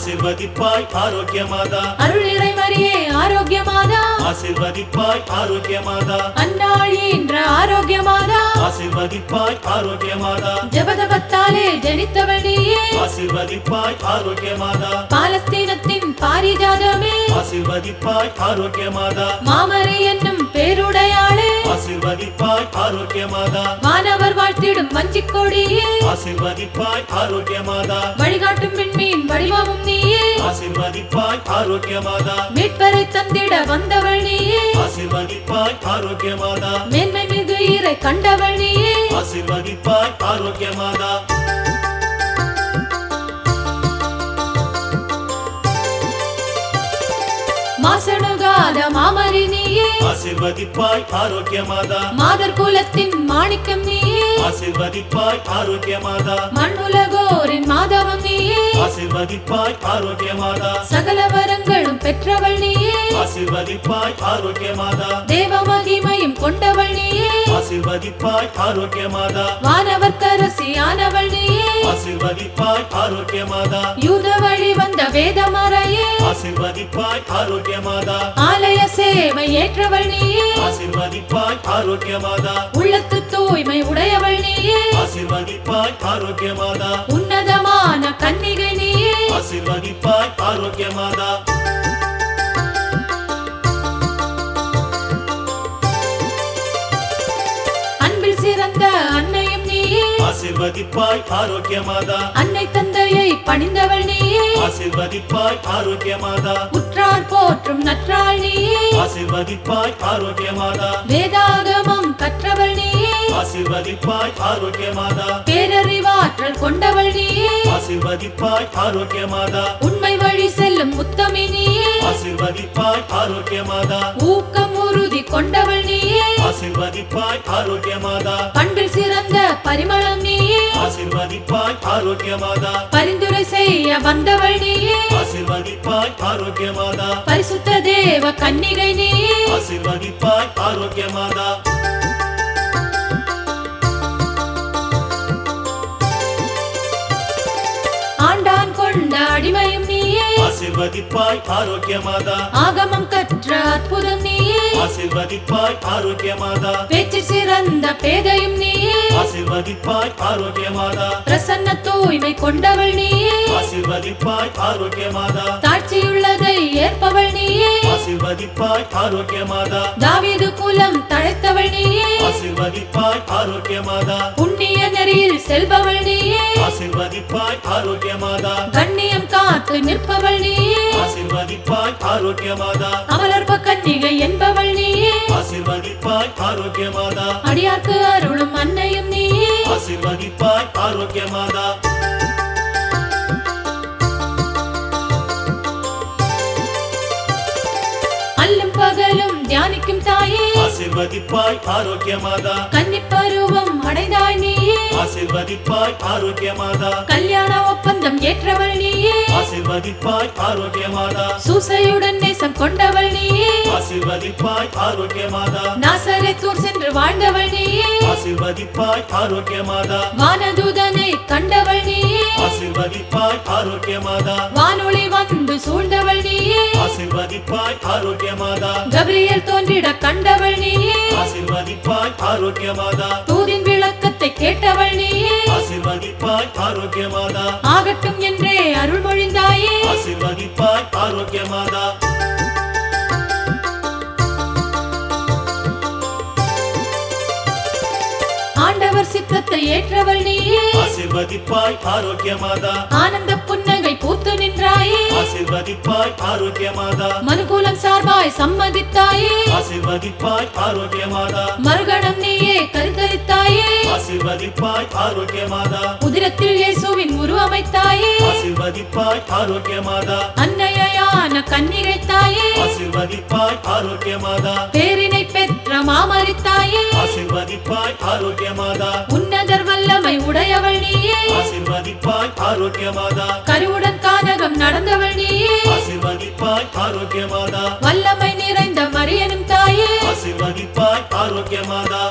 ஆசிர்வதிப்பாய் ஆரோக்கிய மாதா அருள் நிறை மரியே ஆரோக்கிய மாதா ஆசிர்வதிப்பாய் ஆரோக்கிய மாதா அன்னாள் என்ற ஆரோக்கிய மாதா ஆசிர்வதிப்பாய் ஆரோக்கிய மாதா ஜபதபத்தாலே ஜனித்தவள் நீயே ஆசிர்வதிப்பாய் ஆரோக்கிய மாதா பாலஸ்தீனத்தின் பாரிஜாதமே ஆசிர்வதிப்பாய் ஆரோக்கிய மாதா மாமரை என்னும் பேருடையாளே ஆசிர்வதிப்பாய் ஆரோக்கிய மாதா வானவர் வாழ்த்திடும் வஞ்சிக் கொடியே ஆசிர்வதிப்பாய் ஆரோக்கிய மாதா வழிகாட்டும் விண்மீன் வடிவமும் நீயே ஆசிர்வதிப்பாய் ஆரோக்கிய மாதா மீட்பரை தந்திட வந்தவள் நீயே ஆசிர்வதிப்பாய் ஆரோக்கிய மாதா மேன்மை மிகு ஈரை கண்டவள் நீயே ஆசிர்வதிப்பாய் ஆரோக்கிய மாதா மாசணுகாத மாமரி நீயே ஆசிர்வதிப்பாய் ஆரோக்கிய மாதா மாதர் குலத்தின் மாணிக்கம் நீயே ஆசிர்வதிப்பாய் ஆரோக்கிய மாதா மண்ணுலகோரின் மாதவம் நீயே ஆசிர்வதிப்பாய் ஆரோக்கிய மாதா சகல வரங்களும் பெற்றவள் நீயே ஆசிர்வதிப்பாய் ஆரோக்கிய மாதா தேவ மகிமையும் கொண்டவள் நீயே ஆசிர்வதிப்பாய் ஆரோக்கிய மாதா வானவர் கரசியானவள் நீயே ஆசிர்வதிப்பாய் ஆரோக்கிய மாதா யூத வழி வந்த வேதமறையே ஆசிர்வதிப்பாய் ஆரோக்கிய மாதா ஆலய சேவை ஏற்றவள் நீயே ஆசிர்வதிப்பாய் ஆரோக்கிய மாதா உள்ளத்து தூய்மை உடையவள் நீயே ஆசிர்வதிப்பாய் ஆரோக்கிய மாதா உன்னதமான கன்னிகை நீயே ஆசிர்வதிப்பாய் ஆரோக்கிய மாதா அன்பில் சிறந்த அன்னையும் நீயே ஆசிர்வதிப்பாய் ஆரோக்கிய மாதா அன்னை தந்தையை பணிந்தவள் நீயே ஆசிர்வதிப்பாய் ஆரோக்கிய மாதா உற்றார் போற்றும் நற்றாள் நீயே ஆசிர்வதிப்பாய் ஆரோக்கிய மாதா வேதாகமம் கற்றவள் நீயே ஆசிர்வதிப்பாய் ஆரோக்கிய மாதா பேரறிவாற்றல் கொண்டவள் நீயே ஆசிர்வதிப்பாய் ஆரோக்கிய மாதா உண்மை வழி செல்லும் உத்தமி நீயே ஆசிர்வதிப்பாய் ஆரோக்கிய மாதா ஊக்கம் உறுதி கொண்டவள் நீயே ஆசிர்வதிப்பாய் ஆரோக்கிய மாதா பண்பில் சிறந்த பரிமளம் நீயே ஆசிர்வதிப்பாய் ஆரோக்கிய மாதா பரிந்துரை செய்ய வந்தவள் நீயே ஆசிர்வதிப்பாய் ஆரோக்கிய மாதா பரிசுத்த தேவ கன்னிகை நீயே ஆசிர்வதிப்பாய் ஆரோக்கிய மாதா ஆண்டான் கொண்ட அடிமையும் நீயே ஆசிர்வதிப்பாய் ஆரோக்கிய மாதா ஆகமம் கற்ற அற்புதம் நீயே ஆசிர்வதிப்பாய் ஆரோக்கிய மாதா பேச்சு சிறந்த பேதையும் நீயே ஆசிர்வதிப்பாய் ஆரோக்கிய மாதா பிரசன்ன தூய்மை கொண்டவள் நீயே ஆசிர்வதிப்பாய் ஆரோக்கிய மாதா தாட்சியுள்ளதை ஏற்பவள் நீயே ஆசிர்வதிப்பாய் ஆரோக்கிய மாதா தாவீது குலம் தழைத்தவள் நீயே ஆசிர்வதிப்பாய் ஆரோக்கிய மாதா புண்ணிய நெறியில் செல்பவள் நீயே ஆசிர்வதிப்பாய் ஆரோக்கிய மாதா கண்ணியம் காத்து நிற்பவள் நீயே ஆசிர்வதிப்பாய் ஆரோக்கிய மாதா அமலர்ப கன்னிகை என்பவள் நீயே ஆசிர்வதிப்பாய் ஆரோக்கிய மாதா அடியார்க்கு அருளும் அன்னையும் நீயே ஆசிர்வதிப்பாய் ஆரோக்கிய மாதா அல்லும் பகலும் தியானிக்கும் தாயே ஆசிர்வதிப்பாய் ஆரோக்கிய மாதா கன்னிப்பருவம் அடைந்தாய் நீயே ஆசிர்வதிப்பாய் ஆரோக்கிய மாதா கல்யாண ஒப்பந்தம் ஏற்றவள் நீயே ஆசிர்வதிப்பாய் ஆரோக்கிய மாதா சூசையுடன் நேசம் கொண்டவள் நீயே ஆசிர்வதிப்பாய் ஆரோக்கிய மாதா நாசரேத்தூர் சென்று வாழ்ந்தவள் நீயே ஆசிர்வதிப்பாய் ஆரோக்கிய மாதா வானதூதனை கண்டவள் நீயே ஆசிர்வதிப்பாய் ஆரோக்கிய மாதா வானொளி வந்து சூழ்ந்தவள் நீயே ஆசிர்வதிப்பாய் ஆரோக்கிய மாதா கபிரியல் தோன்றிட கண்டவள் நீயே ஆசிர்வதிப்பாய் ஆரோக்கிய மாதா தூதின் விளக்கத்தை கேட்டவள் நீயே ஆசிர்வதிப்பாய் ஆரோக்கிய மாதா ஆகட்டும் என்றே அருள் மொழிந்தாயே ஆசிர்வதிப்பாய் ஆரோக்கிய மாதா ஆண்டவர் சித்தத்தை ஏற்றவள் நீயே ஆசிர்வதிப்பாய் ஆரோக்கிய மாதா ஆனந்த புன்னகை பூத்து நின்றாயே ஆசிர்வதிப்பாய் ஆரோக்கிய மாதா மனுகூலம் சார்பாய் சம்மதித்தாயே ஆசிர்வதிப்பாய் ஆரோக்கிய மாதா மறுகணம் நீயே கருத்தரித்தாயே ஆசிர்வதிப்பாய் ஆரோக்கிய மாதா உதிரத்தில் இயேசுவின் உருவமைத்தாயே ஆசிர்வதிப்பாய் ஆரோக்கிய மாதா அன்னையான கன்னிகை தாயே ஆசிர்வதிப்பாய் ஆரோக்கிய மாதா பேரினை பெற்ற மாமரித்தாயே ஆசிர்வதிப்பாய் ஆரோக்கிய மாதா உன்னதர் வல்லமை உடையவள் நீயே ஆசிர்வதிப்பாய் ஆரோக்கிய மாதா கருவுடன் கானகம் நடந்தவள் நீயே ஆசிர்வதிப்பாய் ஆரோக்கிய மாதா வல்லமை நிறைந்த மரியனும் தாயே ஆசிர்வதிப்பாய் ஆரோக்கிய மாதா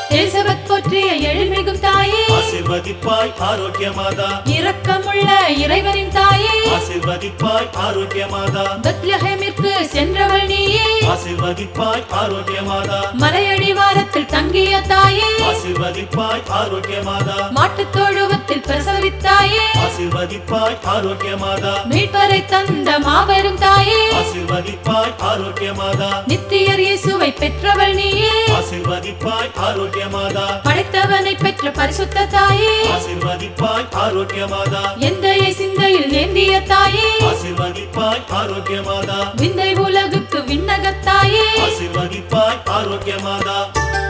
எலிசபெத் போற்றிய எழில்மிகும் தாயே ஆசிர்வதிப்பாய் ஆரோக்கிய மாதா இரக்கமுள்ள இறைவனின் தாயே ஆசிர்வதிப்பாய் ஆரோக்கிய மாதா பெத்லஹேமிற்கு சென்றவள் நீயே ஆசிர்வதிப்பாய் ஆரோக்கிய மாதா மலையடிவாரத்தில் தங்கிய தாயே ஆசிர்வதிப்பாய் ஆரோக்கிய மாதா மாட்டுத் தொழுவத்தில் பிரசவித்தாயே ஆசிர்வதிப்பாய் ஆரோக்கிய மாதா மீட்பரை தந்த மாபெரும் தாயே ஆசிர்வதிப்பாய் ஆரோக்கிய மாதா நித்தியர் இயேசுவை பெற்றவள் நீயே ஆசிர்வதிப்பாய் ஆரோக்கிய மாதா படைத்தவனை பெற்ற பரிசுத்த தாயே ஆசிர்வதிப்பாய் ஆரோக்கிய மாதா எந்த சிந்தையில் நேந்திய தாயே ஆசிர்வதிப்பாய் ஆரோக்கிய மாதா விந்தை உலகுக்கு விண்ணகத்தாயே ஆசிர்வதிப்பாய் ஆரோக்கிய மாதா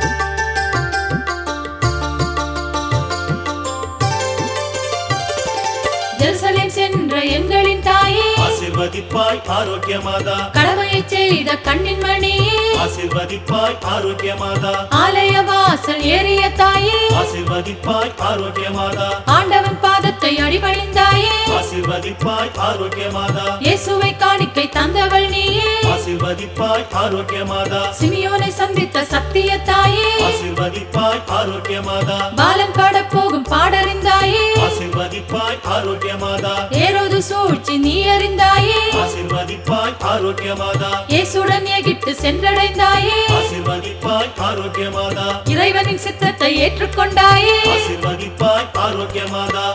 ஜெருசலேம் சென்ற எங்களின் தாயே ஆசிர்வதிப்பாய் ஆரோக்கிய மாதா கடமையை செய்த கண்ணின் மணியே ஆசிர்வதிப்பாய் ஆரோக்கிய மாதா ஆலய வாசல் ஏறிய தாயே ஆசிர்வதிப்பாய் ஆரோக்கிய மாதா ஆண்டவன் பாதத்தை அடிபணிந்தாயே ஆசிர்வதிப்பாய் ஆரோக்கிய மாதா இயேசுவை காணிக்கை தந்தவள் நீயே ஆசிர்வதிப்பாய் ஆரோக்கிய மாதா சிமியோனை சந்தித்த சத்திய தாயே ஆசிர்வதிப்பாய் ஆரோக்கிய மாதா பாலன் பாட போகும் பாடறிந்தாயே ஆசிர்வதிப்பாய் ஆரோக்கிய மாதா ஏரோது சூழ்ச்சி நீ அறிந்தாயே ஆசிர்வதிப்பாய் ஆரோக்கிய மாதா இயேசுடன் எகிப்து சென்றடைந்தாயே ஆசிர்வதிப்பாய் ஆரோக்கிய மாதா இறைவனின் சித்தத்தை ஏற்றுக்கொண்டாயே ஆசிர்வதிப்பாய் ஆரோக்கிய மாதா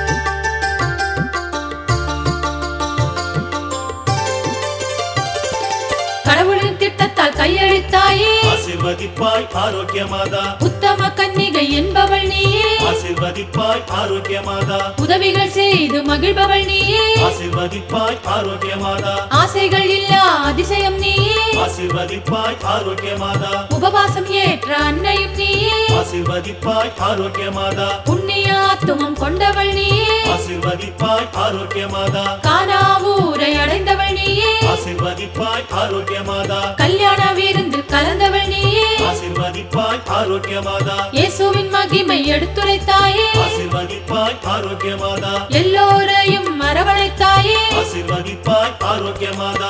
கடவுளின் திட்டத்தால் கையளித்தாயே ஆசிர்வதிப்பாய் ஆரோக்கிய மாதா உத்தம கன்னிகை என்பவள் நீயே ஆசிர்வதிப்பாய் ஆரோக்கிய மாதா உதவிகள் செய்து மகிழ்பவள் நீயே ஆசிர்வதிப்பாய் ஆரோக்கிய மாதா ஆசைகள் இல்லா அதிசயம் நீயே ஆசிர்வதிப்பாய் ஆரோக்கிய மாதா உபவாசம் ஏற்ற அன்னையும் நீயே ஆசிர்வதிப்பாய் ஆரோக்கிய மாதா புண்ணிய ஆத்துமம் கொண்டவள் நீயே ஆசிர்வதிப்பாய் ஆரோக்கிய மாதா கானாவூரை அடைந்தவள் நீயே ஆசிர்வதிப்பாய் ஆரோக்கிய மாதா கல்யாண விருந்தில் கலந்தவள் நீயே ஆசிர்வதிப்பாய் ஆரோக்கிய மாதா இயேசுவின் மகிமை எடுத்துரைத்தாயே ஆசிர்வதிப்பாய் ஆரோக்கிய மாதா எல்லோரையும் அரவணைத்தாயே ஆசிர்வதிப்பாய் ஆரோக்கிய மாதா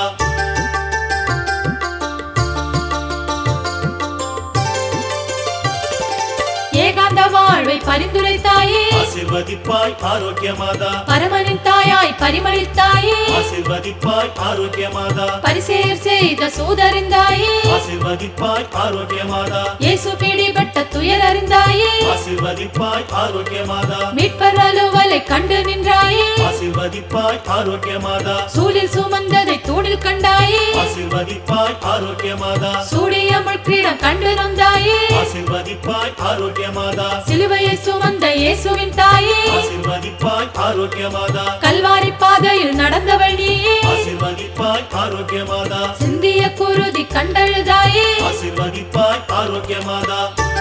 ஏகாந்த வாழ்வை பரிந்துரைத்தாயே ஆசிர்வதிப்பாய் ஆரோக்கிய மாதா பரமனின் தாயாய் பரிமளித்தாயே ஆசிர்வதிப்பாய் ஆரோக்கிய மாதா பரிசேர் செய்த சூதறிந்தாயே ஆசிர்வதிப்பாய் ஆரோக்கிய மாதா இயேசு பிடிபட்ட துயர் அறிந்தாயே ஆசிர்வதிப்பாய் ஆரோக்கிய மாதா மீட்பர் அலுவலை கண்டு நின்றாயே ஆசிர்வதிப்பாய் ஆரோக்கிய மாதா சூழில் சுமந்ததை தூணில் கண்டாயே ஆசிர்வதிப்பாய் ஆரோக்கிய மாதா சூடிய முள்கிடம் கண்டு நொந்தாயே ஆசிர்வதிப்பாய் ஆரோக்கிய மாதா சிலுவையை சுமந்த இயேசுவின் தாயே ஆசிர்வதிப்பாய் ஆரோக்கிய மாதா கல்வாரி பாதையில் நடந்தவள் நீயே ஆசிர்வதிப்பாய் ஆரோக்கிய மாதா சிந்திய குருதி கண்டழுதாயே ஆசிர்வதிப்பாய் ஆரோக்கிய மாதா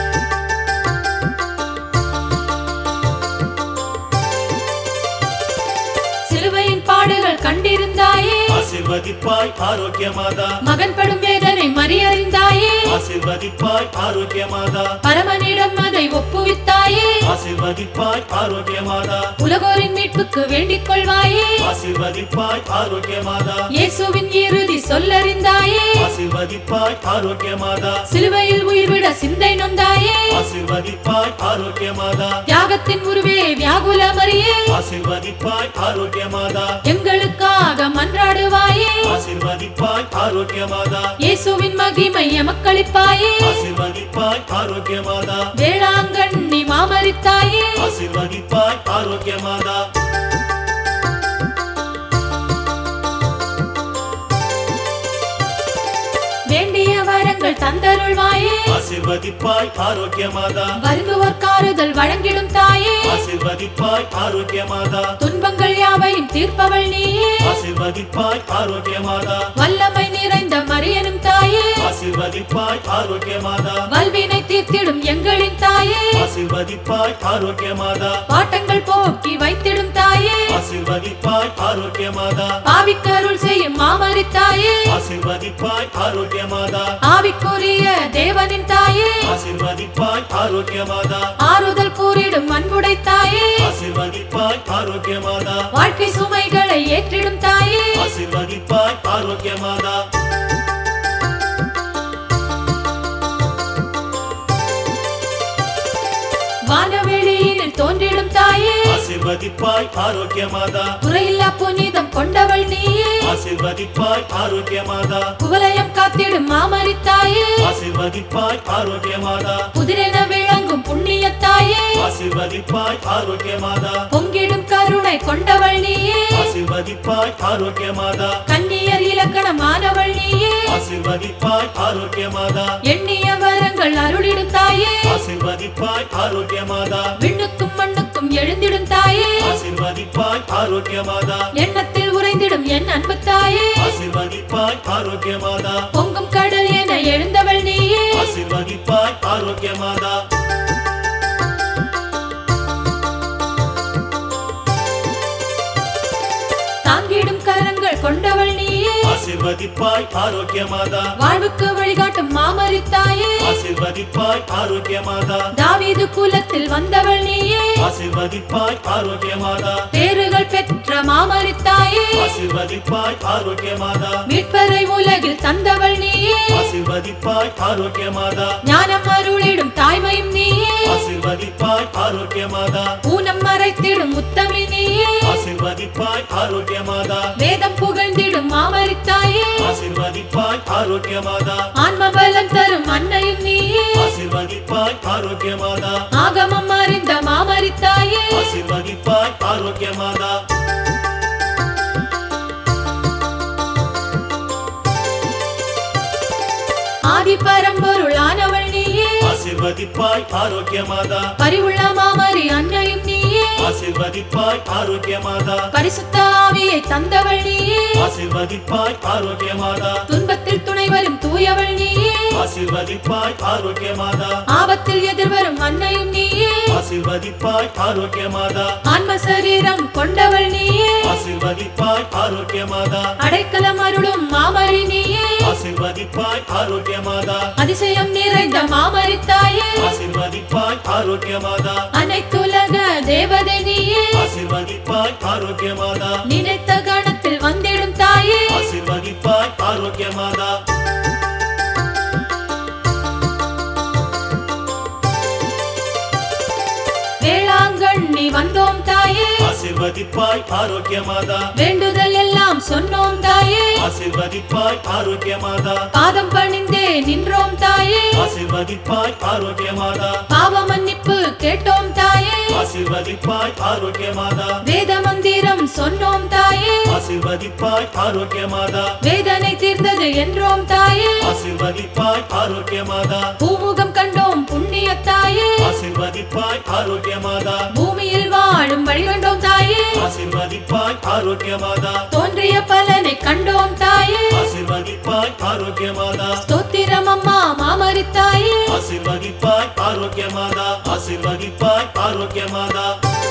சிலுவையின் பாடுகள் கண்டிருந்தாயே ஆசிர்வதிப்பாய் ஆரோக்கிய மாதா மகன் படும் வேதனை மறியறிந்தாயே ஆசிர்வதிப்பாய் ஆரோக்கிய மாதா பரமனிடம் அதை ஒப்புவித்தாயே ஆசிர்வதிப்பாய் ஆரோக்கிய மாதா உலகோரின் மீட்புக்கு வேண்டிக் கொள்வாயே ஆசிர்வதிப்பாய் ஆரோக்கிய மாதா இயேசுவின் இறுதி சொல்லறிந்தாயே ஆசிர்வதிப்பாய் ஆரோக்கிய மாதா சிலுவையில் உயிர்விட சிந்தை நொந்தாயே ஆசிர்வதிப்பாய் ஆரோக்கிய மாதா தியாகத்தின் உருவே வியாகுல மரியே ஆசிர்வதிப்பாய் ஆரோக்கிய மாதா எங்களுக்காக மன்றாடுவாயே ஆசிர்வதிப்பாய் ஆரோக்கிய மாதா இயேசுவின் மகிமை எமக்களிப்பாயே ஆசிர்வதிப்பாய் ஆரோக்கிய மாதா வேளாங்கண்ணி மாமரித்தாயே ஆசிர்வதிப்பாய் ஆரோக்கிய மாதா வேண்டிய வரங்கள் தந்தருள்வாயே ஆசிர்வதிப்பாய் ஆரோக்கிய மாதா வருந்துவோர் காறுதல் வழங்கிடும் தாயே ஆசிர்வதிப்பாய் ஆரோக்கிய மாதா துன்பங்கள் யாவையும் தீர்ப்பவள் நீயே ஆசிர்வதிப்பாய் ஆரோக்கிய மாதா வல்லமை நிறைந்த மரியனும் தாயே ஆசிர்வதிப்பாய் ஆரோக்கிய மாதா வல்வினை தீர்த்திடும் எங்களின் தாயே ஆசிர்வதிப்பாய் ஆரோக்கிய மாதா பாட்டங்கள் போக்கி வைத்திடும் தாயே ஆசிர்வதிப்பாய் ஆரோக்கிய மாதா ஆவிக்கருள் செய்யும் மாமரித்தாயே ஆசிர்வதிப்பாய் ஆரோக்கிய மாதா ஆவிக்குரிய தேவனின் தாயே ஆசிர்வதிப்பாய் ஆரோக்கிய மாதா ஆறுதல் கூறிடும் அன்புடை தாயே ஆசிர்வதிப்பாய் ஆரோக்கிய மாதா வாழ்க்கை சுமைகளை ஏற்றிடும் தாயே ஆசிர்வதிப்பாய் ஆரோக்கிய மாதா வானவெளியில் தோன்றிடும் தாயே ஆசிர்வதிப்பாய் ஆரோக்கிய மாதா குறையில்லா புனிதம் கொண்டவள் நீயே ஆசிர்வதிப்பாய் ஆரோக்கிய மாதா குவலயம் காத்திடும் மாமரி தாயே ஆசிர்வதிப்பாய் ஆரோக்கிய மாதா புதிரென விளங்கும் புண்ணிய தாயே ஆசிர்வதிப்பாய் ஆரோக்கிய மாதா பொங்கிடும் கருணை கொண்டவள் நீயே ஆசிர்வதிப்பாய் ஆரோக்கிய மாதா கன்னியர் இலக்கணமானவள் நீயே ஆசிர்வதிப்பாய் ஆரோக்கிய மாதா எண்ணிய வரங்கள் அருளிடும் தாயே ஆசிர்வதிப்பாய் ஆரோக்கிய மாதா விண்ணுக்கும் மண்ணுக்கும் எழுந்திடும் தாயே ஆசிர்வதிப்பாய் ஆரோக்கிய மாதா எண்ணத்தில் உறைந்திடும் என் அன்பு தாயே ஆசிர்வதிப்பாய் ஆரோக்கிய மாதா பொங்கும் கடல் என எழுந்தவள் நீயே ஆசிர்வதிப்பாய் ஆரோக்கிய மாதா தாங்கிடும் கரங்கள் கொண்டவள் நீயே ஆசிர்வதிப்பாய் ஆரோக்கிய மாதா வாழ்வுக்கு வழிகாட்டும் மாமரி தாயே ஆசிர்வதிப்பாய் ஆரோக்கிய மாதா தாவீது குலத்தில் வந்தவள் நீயே ஆசிர்வதிப்பாய் ஆரோக்கிய மாதா பேறுகள் பெற்ற மாமரி தாயே ஆசிர்வதிப்பாய் ஆரோக்கிய மாதா மீட்பரை உலகில் தந்தவள் நீயே ஆசிர்வதிப்பாய் ஆரோக்கிய மாதா ஞானம் அருளிடும் தாய்மையும் நீயே ஆசிர்வதிப்பாய் ஆரோக்கிய மாதா ஊனம் மறைத்திடும் உத்தமி நீயே ஆசிர்வதிப்பாய் ஆரோக்கிய மாதா வேதம் புகழ்ந்திடும் மாமரி தாயே ஆசிர்வதிப்பாய் ஆரோக்கிய மாதா ஆன்ம பலம் தரும் அன்னையும் நீயே ஆசிர்வதிப்பாய் ஆரோக்கிய மாதா ஆகமம் அறிந்த மாமரி தாயே ஆசிர்வதிப்பாய் ஆரோக்கிய மாதா ஆதி பரம்பொருளானவள் நீயே ஆசிர்வதிப்பாய் ஆரோக்கிய மாதா பரிவுள்ள மாமரி அன்னையும் நீயே ஆசிர்வதிப்பாய் ஆரோக்கிய மாதா பரிசுத்த ஆவியை தந்தவள் நீயே ஆசிர்வதிப்பாய் ஆரோக்கிய மாதா துன்பத்தில் துணை வரும் தூயவள் நீயே ஆசிர்வதிப்பாய் ஆரோக்கிய மாதா ஆபத்தில் எதிர்வரும் அன்னையும் நீயே ஆசிர்வதிப்பாய் ஆரோக்கிய மாதா ஆன்ம சரீரம் கொண்டவள் நீயே ஆசிர்வதிப்பாய் ஆரோக்கிய மாதா அடைக்கலம் அருளும் மாமரி நீயே ஆசிர்வதிப்பாய் ஆரோக்கிய மாதா அதிசயம் நிறைந்த மாமரி தாயே ஆசிர்வதிப்பாய் ஆரோக்கிய மாதா அனைத்துலக தேவதை நீயே ஆசிர்வதிப்பாய் ஆரோக்கிய மாதா நினைத்த கணத்தில் வந்திடும் தாயே ஆசிர்வதிப்பாய் ஆரோக்கிய மாதா வேளாங்கண்ணி வந்தோம் தாயே ஆசிர்வதிப்பாய் ஆரோக்கிய மாதா வேண்டுதல் எல்லாம் சொன்னோம் தாயே ஆசிர்வதிப்பாய் ஆரோக்கிய மாதா பாதம் பணிந்தே நின்றோம் தாயே ஆசிர்வதிப்பாய் ஆரோக்கிய மாதா பாவ மன்னிப்பு கேட்டோம் தாயே ஆசிர்வதிப்பாய் ஆரோக்கிய மாதா வேத மந்திரம் சொன்னோம் தாயே ஆசிர்வதிப்பாய் ஆரோக்கிய மாதா வேதனை தீர்ந்தது என்றோம் தாயே ஆசிர்வதிப்பாய் ஆரோக்கிய மாதா பூமுகம் கண்டோம் புண்ணிய தாயே ஆசிர்வதிப்பாய் ஆரோக்கிய மாதா பூமியில் வாழும் வழி கண்டோம் தாயே ஆசிர்வதிப்பாய் ஆரோக்கிய மாதா தோன்றிய பலனை கண்டோம் தாயே ஆசிர்வதிப்பாய் ஆரோக்கிய மாதா ஸ்தோத்திரம் அம்மா மாமரி தாயே ஆசிர்வதிப்பாய் ஆரோக்கிய மாதா ஆசிர்வதிப்பாய் ஆரோக்கிய மாதா